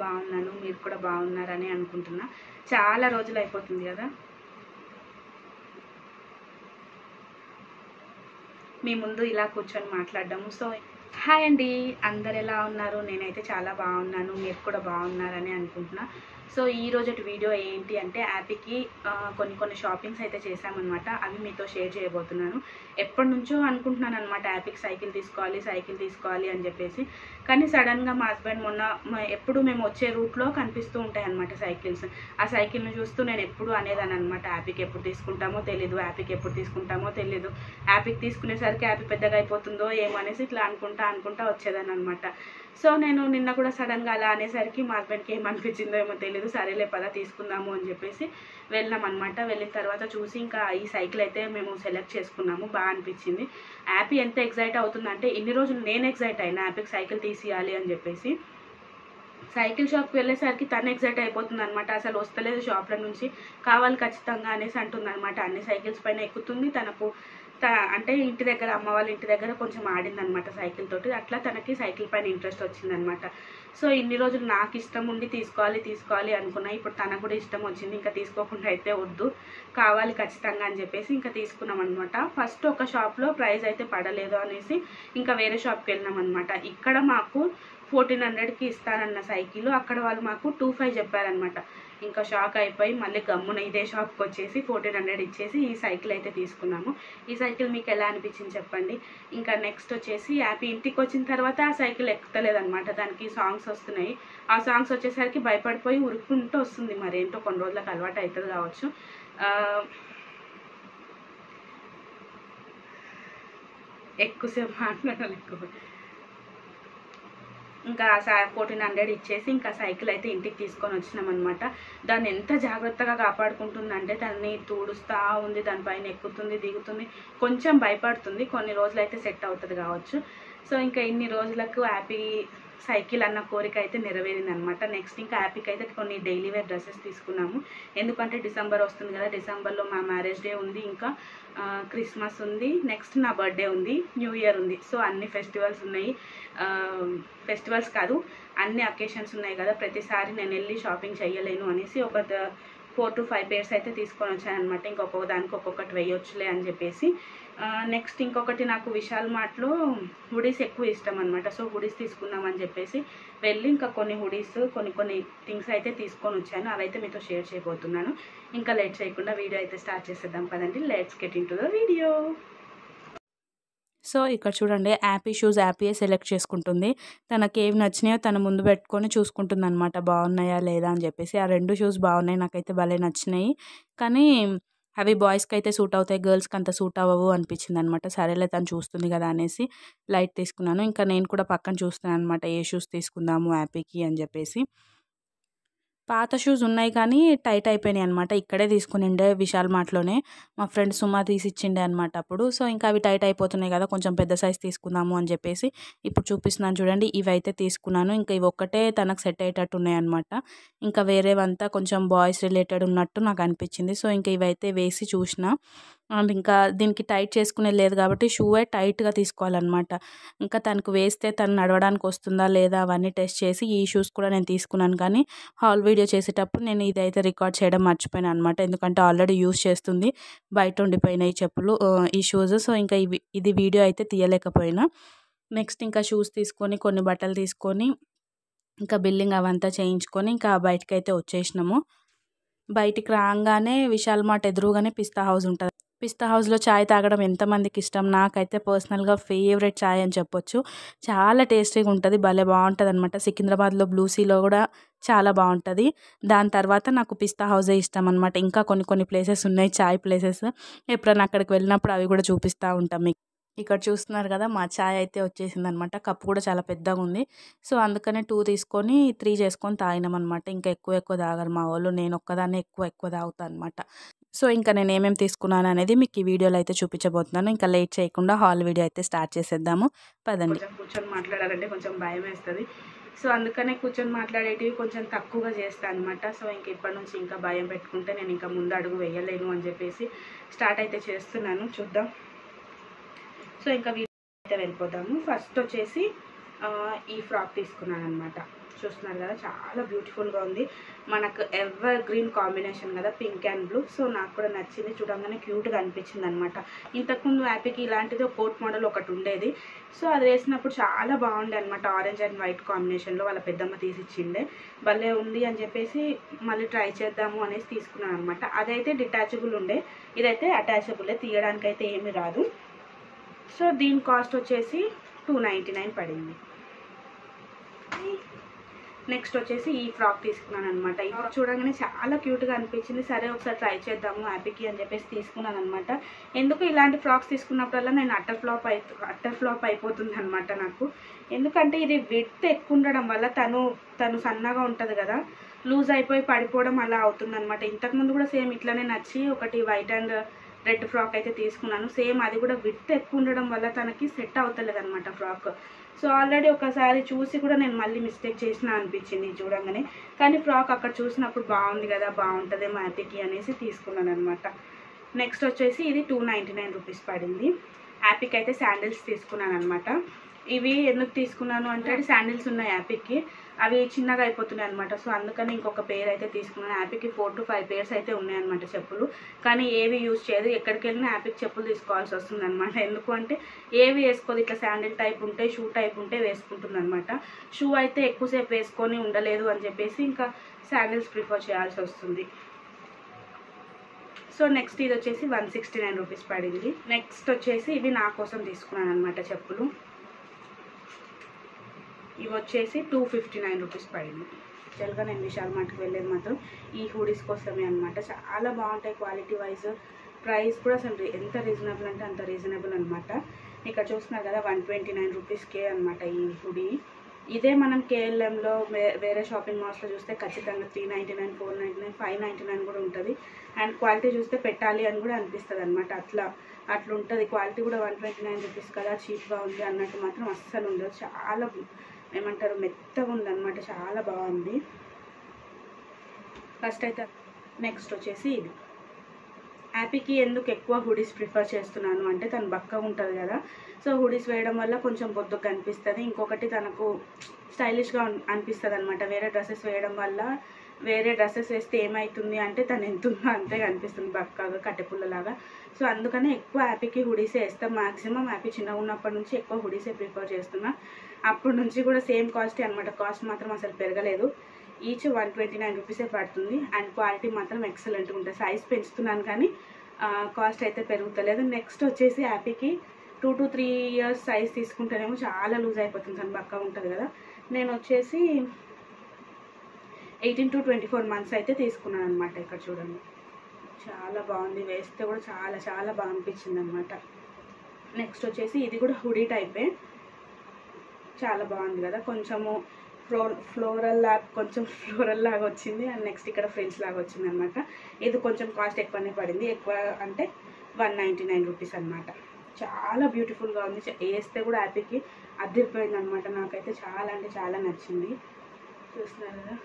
బాగున్నాను మీరు కూడా బాగున్నారని అనుకుంటున్నా చాలా రోజులు అయిపోతుంది కదా మీ ముందు ఇలా కూర్చొని మాట్లాడడము సో హాయ్ అండి అందరు ఎలా ఉన్నారు నేనైతే చాలా బాగున్నాను మీరు కూడా బాగున్నారని అనుకుంటున్నా సో ఈ రోజు వీడియో ఏంటి అంటే యాపీకి ఆ, కొన్ని కొన్ని షాపింగ్స్ అయితే చేశామన్నమాట అవి మీతో షేర్ చేయబోతున్నాను ఎప్పటి నుంచో అనుకుంటున్నాను అనమాట యాపీకి సైకిల్ తీసుకోవాలి సైకిల్ తీసుకోవాలి అని చెప్పేసి కానీ సడన్గా మా హస్బెండ్ మొన్న మ- ఎప్పుడు మేము వచ్చే రూట్లో కనిపిస్తూ ఉంటాయి అనమాట సైకిల్స్ ఆ సైకిల్ని చూస్తూ నేను ఎప్పుడు అనేదాన్ని అనమాట యాపీకి ఎప్పుడు తీసుకుంటామో తెలీదు యాపీకి ఎప్పుడు తీసుకుంటామో తెలీదు యాపీకి తీసుకునేసరికి యాపీ పెద్దగా అయిపోతుందో ఏమో అనేసి ఇట్లా అనుకుంటా అనుకుంటా వచ్చేదాన్ని అనమాట సో నేను నిన్న కూడా సడన్గా అలా అనేసరికి మా హస్బెండ్కి ఏమనిపించిందో ఏమో తెలియదు సరేలే పదా తీసుకుందాము అని చెప్పేసి వెళ్ళాం అనమాట వెళ్ళిన తర్వాత చూసి ఇంకా ఈ సైకిల్ అయితే మేము సెలెక్ట్ చేసుకున్నాము బాగా అనిపించింది యాపీ ఎంత ఎగ్జైట్ అవుతుందంటే ఇన్ని రోజులు నేను ఎగ్జైట్ అయినా యాపీకి సైకిల్ తీసియాలి అని చెప్పేసి సైకిల్ షాప్కి వెళ్ళేసరికి తను ఎగ్జైట్ అయిపోతుంది అనమాట అసలు వస్తలేదు షాప్ల నుంచి కావాలి ఖచ్చితంగా అనేసి అంటుంది అనమాట అన్ని సైకిల్స్ పైన ఎక్కుతుంది తనకు త అంటే ఇంటి దగ్గర అమ్మ వాళ్ళ ఇంటి దగ్గర కొంచెం ఆడింది అనమాట సైకిల్ తోటి అట్లా తనకి సైకిల్ పైన ఇంట్రెస్ట్ వచ్చిందనమాట సో ఇన్ని రోజులు నాకు ఇష్టం ఉండి తీసుకోవాలి తీసుకోవాలి అనుకున్నా ఇప్పుడు తనకు కూడా ఇష్టం వచ్చింది ఇంకా తీసుకోకుండా అయితే వద్దు కావాలి ఖచ్చితంగా అని చెప్పేసి ఇంకా తీసుకున్నాం అనమాట ఫస్ట్ ఒక షాప్లో ప్రైస్ అయితే పడలేదు అనేసి ఇంకా వేరే షాప్కి వెళ్ళినాం అనమాట ఇక్కడ మాకు ఫోర్టీన్ హండ్రెడ్కి ఇస్తానన్న సైకిల్ అక్కడ వాళ్ళు మాకు టూ ఫైవ్ చెప్పారనమాట ఇంకా షాక్ అయిపోయి మళ్ళీ గమ్మున ఇదే షాప్కి వచ్చేసి ఫోర్టీన్ హండ్రెడ్ ఇచ్చేసి ఈ సైకిల్ అయితే తీసుకున్నాము ఈ సైకిల్ మీకు ఎలా అనిపించింది చెప్పండి ఇంకా నెక్స్ట్ వచ్చేసి యాపీ ఇంటికి వచ్చిన తర్వాత ఆ సైకిల్ ఎక్కుతలేదు అనమాట దానికి సాంగ్స్ వస్తున్నాయి ఆ సాంగ్స్ వచ్చేసరికి భయపడిపోయి ఉరుక్కుంటూ వస్తుంది మరి ఏంటో కొన్ని రోజులకు అలవాటు అవుతుంది కావచ్చు ఆ, ఎక్కువసేపు మాట్లాడలేకపోతే ఇంకా ఫోర్టీన్ హండ్రెడ్ ఇచ్చేసి ఇంకా సైకిల్ అయితే ఇంటికి తీసుకొని వచ్చినాం అనమాట దాన్ని ఎంత జాగ్రత్తగా కాపాడుకుంటుందంటే దాన్ని తుడుస్తూ ఉంది దానిపైన ఎక్కుతుంది దిగుతుంది కొంచెం భయపడుతుంది కొన్ని రోజులు అయితే సెట్ అవుతుంది కావచ్చు సో ఇంకా ఇన్ని రోజులకు హ్యాపీ సైకిల్ అన్న కోరిక అయితే నెరవేరింది అనమాట నెక్స్ట్ ఇంకా హ్యాపీకి అయితే కొన్ని డైలీ వేర్ డ్రెస్సెస్ తీసుకున్నాము ఎందుకంటే డిసెంబర్ వస్తుంది కదా డిసెంబర్లో మా మ్యారేజ్ డే ఉంది ఇంకా ఆ, క్రిస్మస్ ఉంది నెక్స్ట్ నా బర్త్డే ఉంది న్యూ ఇయర్ ఉంది సో అన్ని ఫెస్టివల్స్ ఉన్నాయి ఆ, ఫెస్టివల్స్ కాదు అన్ని అకేషన్స్ ఉన్నాయి కదా ప్రతిసారి నేను వెళ్ళి షాపింగ్ చేయలేను అనేసి ఒక ఫోర్ టు ఫైవ్ పేర్స్ అయితే తీసుకొని వచ్చాను అనమాట ఇంకొక దానికి ఒక్కొక్కటి వేయొచ్చులే అని చెప్పేసి నెక్స్ట్ ఇంకొకటి నాకు విశాల్ మార్ట్లో హుడీస్ ఎక్కువ ఇష్టం అనమాట సో హుడీస్ తీసుకుందామని చెప్పేసి వెళ్ళి ఇంకా కొన్ని హుడీస్ కొన్ని కొన్ని థింగ్స్ అయితే తీసుకొని వచ్చాను అవైతే మీతో షేర్ చేయబోతున్నాను ఇంకా లేట్ చేయకుండా వీడియో అయితే స్టార్ట్ చేసేద్దాం పదండి let's get into the video so ఇక్కడ చూడండి యాపీ షూస్ యాపీయే సెలెక్ట్ చేసుకుంటుంది తనకి ఏవి నచ్చినాయో తను ముందు పెట్టుకొని చూసుకుంటుంది అనమాట బాగున్నాయా లేదా అని చెప్పేసి ఆ రెండు షూస్ బాగున్నాయి నాకైతే భలే నచ్చినాయి కానీ అవి బాయ్స్కి అయితే సూట్ అవుతాయి గర్ల్స్కి అంత సూట్ అవ్వవు అనిపించింది అనమాట సరేలే తను చూస్తుంది కదా అనేసి లైట్ తీసుకున్నాను ఇంకా నేను కూడా పక్కన చూస్తున్నాను అనమాట ఏ షూస్ తీసుకుందాము యాపీకి అని చెప్పేసి పాత షూస్ ఉన్నాయి కానీ టైట్ అయిపోయినాయి అనమాట ఇక్కడే తీసుకునిండే విశాల్ మార్ట్లోనే మా ఫ్రెండ్ సుమా తీసి ఇచ్చిండే అనమాట అప్పుడు సో ఇంకా అవి టైట్ అయిపోతున్నాయి కదా కొంచెం పెద్ద సైజ్ తీసుకుందాము అని చెప్పేసి ఇప్పుడు చూపిస్తున్నాను చూడండి ఇవి అయితే తీసుకున్నాను ఇంకా ఇవి ఒక్కటే తనకు సెట్ అయ్యేటట్టు ఉన్నాయి అనమాట ఇంకా వేరేవంతా కొంచెం బాయ్స్ రిలేటెడ్ ఉన్నట్టు నాకు అనిపించింది సో ఇంకా ఇవైతే వేసి చూసిన అండ్ ఇంకా దీనికి టైట్ చేసుకునే లేదు కాబట్టి షూవే టైట్గా తీసుకోవాలన్నమాట ఇంకా తనకు వేస్తే తను నడవడానికి వస్తుందా లేదా అవన్నీ టెస్ట్ చేసి ఈ షూస్ కూడా నేను తీసుకున్నాను కానీ హాల్ వీడియో చేసేటప్పుడు నేను ఇదైతే రికార్డ్ చేయడం మర్చిపోయాను అనమాట ఎందుకంటే ఆల్రెడీ యూస్ చేస్తుంది బయట ఉండిపోయినాయి చెప్పులు ఆ, ఈ షూస్ సో ఇంకా ఇవి ఇది వీడియో అయితే తీయలేకపోయినా నెక్స్ట్ ఇంకా షూస్ తీసుకొని కొన్ని బట్టలు తీసుకొని ఇంకా బిల్లింగ్ అవంతా చేయించుకొని ఇంకా బయటకు అయితే వచ్చేసినాము బయటికి రాగానే విశాల్ మార్ట్ ఎదురుగానే పిస్తా హౌస్ ఉంటుంది పిస్తా హౌస్లో చాయ్ తాగడం ఎంతమందికి ఇష్టం నాకైతే పర్సనల్గా ఫేవరెట్ చాయ్ అని చెప్పొచ్చు చాలా టేస్టీగా ఉంటుంది భలే బాగుంటుంది అనమాట సికింద్రాబాద్లో బ్లూసీలో కూడా చాలా బాగుంటుంది దాని తర్వాత నాకు పిస్తా హౌసే ఇష్టం అనమాట ఇంకా కొన్ని కొన్ని ప్లేసెస్ ఉన్నాయి చాయ్ ప్లేసెస్ ఎప్పుడైనా అక్కడికి వెళ్ళినప్పుడు అవి కూడా చూపిస్తూ ఉంటాం మీకు ఇక్కడ చూస్తున్నారు కదా మా చాయ్ అయితే వచ్చేసింది అనమాట కప్పు కూడా చాలా పెద్దగా ఉంది సో అందుకనే టూ తీసుకొని త్రీ చేసుకొని తాగినాం అనమాట ఇంకా ఎక్కువ ఎక్కువ తాగరు మా వాళ్ళు నేను ఒక్కదాన్నే ఎక్కువ ఎక్కువ తాగుతాను అనమాట సో ఇంకా నేను ఏమేమి తీసుకున్నాను అనేది మీకు ఈ వీడియోలో అయితే చూపించబోతున్నాను ఇంకా లేట్ చేయకుండా హాల్ వీడియో అయితే స్టార్ట్ చేసేద్దాము పదండి కొంచెం కూర్చొని మాట్లాడాలంటే కొంచెం భయం వేస్తుంది సో అందుకనే కూర్చొని మాట్లాడేటివి కొంచెం తక్కువగా చేస్తాను అనమాట సో ఇంక ఇప్పటి నుంచి ఇంకా భయం పెట్టుకుంటే నేను ఇంకా ముందు అడుగు వేయలేను అని చెప్పేసి స్టార్ట్ అయితే చేస్తున్నాను చూద్దాం సో ఇంకా వీడియో అయితే వెళ్ళిపోతాము ఫస్ట్ వచ్చేసి ఆ, ఈ ఫ్రాక్ తీసుకున్నాను అనమాట చూస్తున్నారు కదా చాలా బ్యూటిఫుల్గా ఉంది మనకు ఎవర్ గ్రీన్ కాంబినేషన్ కదా పింక్ అండ్ బ్లూ సో నాకు కూడా నచ్చింది చూడంగానే క్యూట్గా అనిపించింది అనమాట ఇంతకుముందు యాపీకి ఇలాంటిది ఒక కోట్ మోడల్ ఒకటి ఉండేది సో అది వేసినప్పుడు చాలా బాగుండే అనమాట ఆరెంజ్ అండ్ వైట్ కాంబినేషన్లో వాళ్ళ పెద్దమ్మ తీసిచ్చిండే భలే ఉంది అని చెప్పేసి మళ్ళీ ట్రై చేద్దాము అనేసి తీసుకున్నాను అనమాట అదైతే డిటాచబుల్ ఉండే ఇదైతే అటాచబులే తీయడానికి అయితే ఏమీ రాదు సో దీని కాస్ట్ వచ్చేసి టూ నైంటీ నైన్ పడింది నెక్స్ట్ వచ్చేసి ఈ ఫ్రాక్ తీసుకున్నాను అనమాట ఈ ఫ్రాక్ చూడగానే చాలా క్యూట్గా అనిపించింది సరే ఒకసారి ట్రై చేద్దాము హ్యాపీకి అని చెప్పేసి తీసుకున్నాను అనమాట ఎందుకు ఇలాంటి ఫ్రాక్స్ తీసుకున్నప్పుడల్లా నేను అట్టర్ ఫ్లాప్ అయి అట్టర్ ఫ్లాప్ అయిపోతుంది అనమాట నాకు ఎందుకంటే ఇది విడ్త్ ఎక్కువ ఉండడం వల్ల తను తను సన్నగా ఉంటుంది కదా లూజ్ అయిపోయి పడిపోవడం అలా అవుతుంది అనమాట ఇంతకుముందు కూడా సేమ్ ఇట్లానే నచ్చి ఒకటి వైట్ అండ్ రెడ్ ఫ్రాక్ అయితే తీసుకున్నాను సేమ్ అది కూడా విడ్త్ ఎక్కువ ఉండడం వల్ల తనకి సెట్ అవుతలేదు అనమాట ఫ్రాక్ సో ఆల్రెడీ ఒకసారి చూసి కూడా నేను మళ్ళీ మిస్టేక్ చేసిన అనిపించింది చూడంగానే కానీ ఫ్రాక్ అక్కడ చూసినప్పుడు బాగుంది కదా బాగుంటుంది హ్యాపీకి అనేసి తీసుకున్నాను అనమాట నెక్స్ట్ వచ్చేసి ఇది టూ నైంటీ నైన్ రూపీస్ పడింది హ్యాపీకి అయితే శాండిల్స్ తీసుకున్నాను అనమాట ఇవి ఎందుకు తీసుకున్నాను అంటే శాండిల్స్ ఉన్నాయి యాపీకి అవి చిన్నగా అయిపోతున్నాయి అనమాట సో అందుకని ఇంకొక పేర్ అయితే తీసుకున్నాను యాపీకి ఫోర్ టు ఫైవ్ పేర్స్ అయితే ఉన్నాయన్నమాట చెప్పులు కానీ ఏవి యూజ్ చేయదు ఎక్కడికి వెళ్ళినా యాపీకి చెప్పులు తీసుకోవాల్సి వస్తుంది అనమాట ఎందుకు అంటే ఏవి వేసుకోదు ఇట్లా శాండిల్ టైప్ ఉంటే షూ టైప్ ఉంటే వేసుకుంటుంది అనమాట షూ అయితే ఎక్కువసేపు వేసుకొని ఉండలేదు అని చెప్పేసి ఇంకా శాండిల్స్ ప్రిఫర్ చేయాల్సి వస్తుంది సో నెక్స్ట్ ఇది వచ్చేసి వన్ సిక్స్టీ నైన్ రూపీస్ పడింది నెక్స్ట్ వచ్చేసి ఇవి నా కోసం తీసుకున్నాను అనమాట చెప్పులు ఇవి వచ్చేసి టూ ఫిఫ్టీ నైన్ రూపీస్ పడింది యాక్చువల్గా నేను విశాల్ మార్ట్కి వెళ్ళేది మాత్రం ఈ హూడీస్ కోసమే అనమాట చాలా బాగుంటాయి క్వాలిటీ వైజ్ ప్రైస్ కూడా అసలు రీ- ఎంత రీజనబుల్ అంటే అంత రీజనబుల్ అనమాట ఇక్కడ చూస్తున్నారు కదా వన్ ట్వంటీ నైన్ రూపీస్కే అనమాట ఈ హుడీ ఇదే మనం కేఎల్ఎంలో వేరే షాపింగ్ మాల్స్లో చూస్తే ఖచ్చితంగా three ninety nine four ninety nine five ninety nine కూడా ఉంటుంది అండ్ క్వాలిటీ చూస్తే పెట్టాలి అని కూడా అనిపిస్తుంది అనమాట అట్లా అట్లా ఉంటుంది క్వాలిటీ కూడా వన్ ట్వంటీ నైన్ రూపీస్ కదా చీప్గా ఉంది అన్నట్టు మాత్రం అస్సలు ఉండదు చాలా ఏమంటారు మెత్తగా ఉందన్నమాట చాలా బాగుంది ఫస్ట్ అయితే నెక్స్ట్ వచ్చేసి ఇది హ్యాపీకి ఎందుకు ఎక్కువ హుడీస్ ప్రిఫర్ చేస్తున్నాను అంటే తను బక్కగా ఉంటుంది కదా సో హుడీస్ వేయడం వల్ల కొంచెం బొద్దుగా కనిపిస్తుంది ఇంకొకటి తనకు స్టైలిష్గా అనిపిస్తుంది అనమాట వేరే డ్రెస్సెస్ వేయడం వల్ల వేరే డ్రెస్సెస్ వేస్తే ఏమవుతుంది అంటే తను ఎంత ఉందో అంతే కనిపిస్తుంది బక్కగా కట్టెపుల్లలాగా సో అందుకనే ఎక్కువ హ్యాపీకి హుడీసే వేస్తాం మాక్సిమం హ్యాపీ చిన్నగా ఉన్నప్పటి నుంచి ఎక్కువ హుడీసే ప్రిఫర్ చేస్తున్నా అప్పటి నుంచి కూడా సేమ్ కాస్టే అనమాట కాస్ట్ మాత్రం అసలు పెరగలేదు ఈచ్ వన్ ట్వంటీ నైన్ రూపీసే పడుతుంది అండ్ క్వాలిటీ మాత్రం ఎక్సలెంట్గా ఉంటుంది సైజ్ పెంచుతున్నాను కానీ కాస్ట్ అయితే పెరుగుతలేదు నెక్స్ట్ వచ్చేసి హ్యాపీకి two to three years size తీసుకుంటేనేమో చాలా లూజ్ అయిపోతుంది తను బక్క ఉంటుంది కదా నేను వచ్చేసి eighteen to twenty four months అయితే తీసుకున్నాను అనమాట ఇక్కడ చూడండి చాలా బాగుంది వేస్తే కూడా చాలా చాలా బాగా అనిపించింది అనమాట నెక్స్ట్ వచ్చేసి ఇది కూడా హుడీ టైపే చాలా బాగుంది కదా కొంచెము ఫ్లో ఫ్లోరల్ లాగా కొంచెం ఫ్లోరల్ లాగా వచ్చింది అండ్ నెక్స్ట్ ఇక్కడ ఫ్రెంచ్ లాగా వచ్చింది అనమాట ఇది కొంచెం కాస్ట్ ఎక్కువనే పడింది ఎక్కువ అంటే వన్ నైంటీ నైన్ రూపీస్ అనమాట చాలా బ్యూటిఫుల్గా ఉంది చ- వేస్తే కూడా హ్యాపీకి అదిరిపోయింది అనమాట నాకైతే చాలా అంటే చాలా నచ్చింది చూస్తున్నారు కదా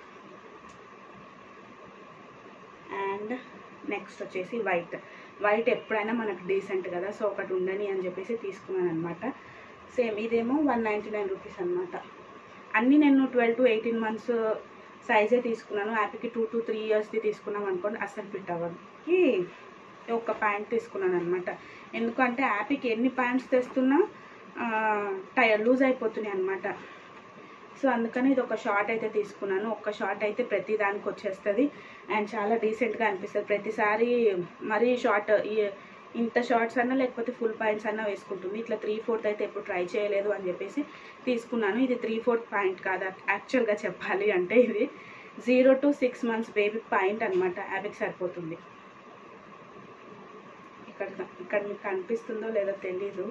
అండ్ నెక్స్ట్ వచ్చేసి వైట్ వైట్ ఎప్పుడైనా మనకు డీసెంట్ కదా సో ఒకటి ఉండని అని చెప్పేసి తీసుకున్నాను అనమాట సేమ్ ఇదేమో వన్ నైంటీ నైన్ రూపీస్ అనమాట అన్నీ నేను ట్వెల్వ్ టు ఎయిటీన్ మంత్స్ సైజే తీసుకున్నాను యాపీకి టూ టు త్రీ ఇయర్స్ది తీసుకున్నాం అనుకోండి అస్సలు ఫిట్ అవ్వదు ఈ ఒక ప్యాంట్ తీసుకున్నాను అనమాట ఎందుకంటే యాపీకి ఎన్ని ప్యాంట్స్ తెస్తున్నా టైర్ లూజ్ అయిపోతున్నాయి అనమాట సో అందుకని ఇది ఒక షార్ట్ అయితే తీసుకున్నాను ఒక్క షార్ట్ అయితే ప్రతి దానికి వచ్చేస్తుంది అండ్ చాలా డీసెంట్గా అనిపిస్తుంది ప్రతిసారి మరీ షార్ట్ ఇంత షార్ట్స్ అన్నా లేకపోతే ఫుల్ పాయింట్స్ అన్నా వేసుకుంటుంది ఇట్లా త్రీ ఫోర్త్ అయితే ఎప్పుడు ట్రై చేయలేదు అని చెప్పేసి తీసుకున్నాను ఇది త్రీ ఫోర్త్ పాయింట్ కాదు యాక్చువల్గా చెప్పాలి అంటే ఇది zero to six months baby point అనమాట యాభైకి సరిపోతుంది ఇక్కడ ఇక్కడ మీకు కనిపిస్తుందో లేదో తెలీదు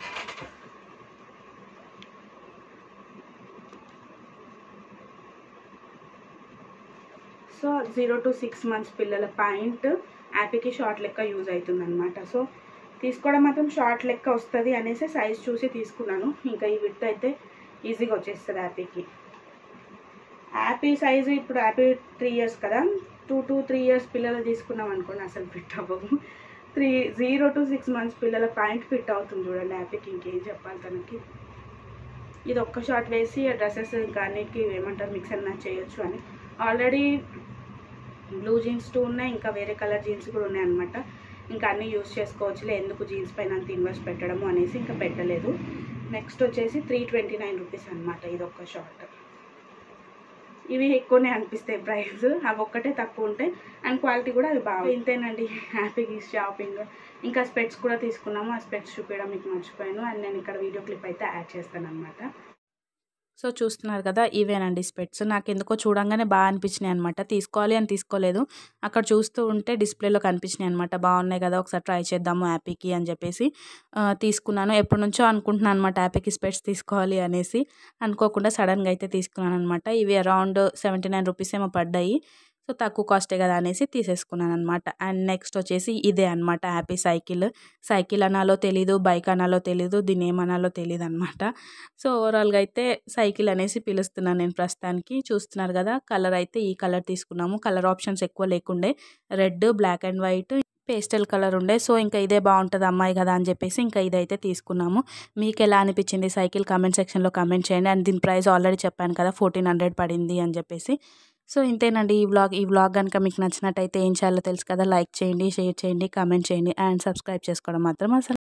so zero to six months పిల్లల పాయింట్ యాపీకి షార్ట్ లెక్క యూజ్ అవుతుంది అనమాట సో తీసుకోవడం మాత్రం షార్ట్ లెక్క వస్తుంది అనేసి సైజ్ చూసి తీసుకున్నాను ఇంకా ఈ విత్ అయితే ఈజీగా వచ్చేస్తుంది యాపీకి యాపీ సైజు ఇప్పుడు యాపీ త్రీ ఇయర్స్ కదా టూ టు త్రీ ఇయర్స్ పిల్లలు తీసుకున్నాం అనుకోండి అసలు ఫిట్ అవ్వము three zero to six months పిల్లల పాయింట్ ఫిట్ అవుతుంది చూడండి యాపీకి ఇంకేం చెప్పాలి తనకి ఇది ఒక్క షార్ట్ వేసి డ్రెస్సెస్ ఇంకా అన్నిటికీ ఏమంటారు మిక్స్ అన్న చేయొచ్చు అని ఆల్రెడీ బ్లూ జీన్స్ టూ ఉన్నాయి ఇంకా వేరే కలర్ జీన్స్ కూడా ఉన్నాయి అనమాట ఇంకా అన్నీ యూస్ చేసుకోవచ్చులే ఎందుకు జీన్స్ పైన అంత ఇన్వెస్ట్ పెట్టడము అనేసి ఇంకా పెట్టలేదు నెక్స్ట్ వచ్చేసి త్రీ ట్వంటీ నైన్ రూపీస్ అనమాట ఇది ఒక్క షార్ట్ ఇవి ఎక్కువనే అనిపిస్తాయి ప్రైస్ అవి ఒక్కటే తక్కువ ఉంటాయి అండ్ క్వాలిటీ కూడా అది బాగా ఇంతేనండి హ్యాపీగా షాపింగ్ ఇంకా స్పెట్స్ కూడా తీసుకున్నాము ఆ స్పెట్స్ చూపించడం మీకు మర్చిపోయాను అండ్ నేను ఇక్కడ వీడియో క్లిప్ అయితే యాడ్ చేస్తాను అనమాట సో చూస్తున్నారు కదా ఇవేనండి స్పెట్స్ నాకు ఎందుకో చూడంగానే బాగా అనిపించినాయి అనమాట తీసుకోవాలి అని తీసుకోలేదు అక్కడ చూస్తూ ఉంటే డిస్ప్లేలో కనిపించినాయి అనమాట బాగున్నాయి కదా ఒకసారి ట్రై చేద్దాము యాపీకి అని చెప్పేసి ఆ, తీసుకున్నాను ఎప్పటి నుంచో అనుకుంటున్నాను అనమాట యాపీకి స్పెట్స్ తీసుకోవాలి అనేసి అనుకోకుండా సడన్గా అయితే తీసుకున్నాను అనమాట ఇవి అరౌండ్ సెవెంటీ నైన్ రూపీస్ ఏమో పడ్డాయి సో తక్కువ కాస్టే కదా అనేసి తీసేసుకున్నాను అనమాట అండ్ నెక్స్ట్ వచ్చేసి ఇదే అనమాట హ్యాపీ సైకిల్ సైకిల్ అనాలో తెలీదు బైక్ అనాలో తెలీదు దీన్ని ఏమనాలో తెలియదు అనమాట సో ఓవరాల్గా అయితే సైకిల్ అనేసి పిలుస్తున్నాను నేను ప్రస్తుతానికి చూస్తున్నారు కదా కలర్ అయితే ఈ కలర్ తీసుకున్నాము కలర్ ఆప్షన్స్ ఎక్కువ లేకుండే red black and white pastel colour ఉండే సో ఇంకా ఇదే బాగుంటుంది అమ్మాయి కదా అని చెప్పేసి ఇంకా ఇదైతే తీసుకున్నాము మీకు ఎలా అనిపించింది సైకిల్ కామెంట్ సెక్షన్లో కామెంట్ చేయండి అండ్ దీని ప్రైస్ ఆల్రెడీ చెప్పాను కదా ఫోర్టీన్ హండ్రెడ్ పడింది అని చెప్పేసి సో ఇంతేనండి ఈ వ్లాగ్ ఈ వ్లాగ్ కనుక మీకు నచ్చినట్టయితే ఏం చేయాలో తెలుసు కదా లైక్ చేయండి షేర్ చేయండి కామెంట్ చేయండి అండ్ సబ్స్క్రైబ్ చేసుకోవడం మాత్రం అసలు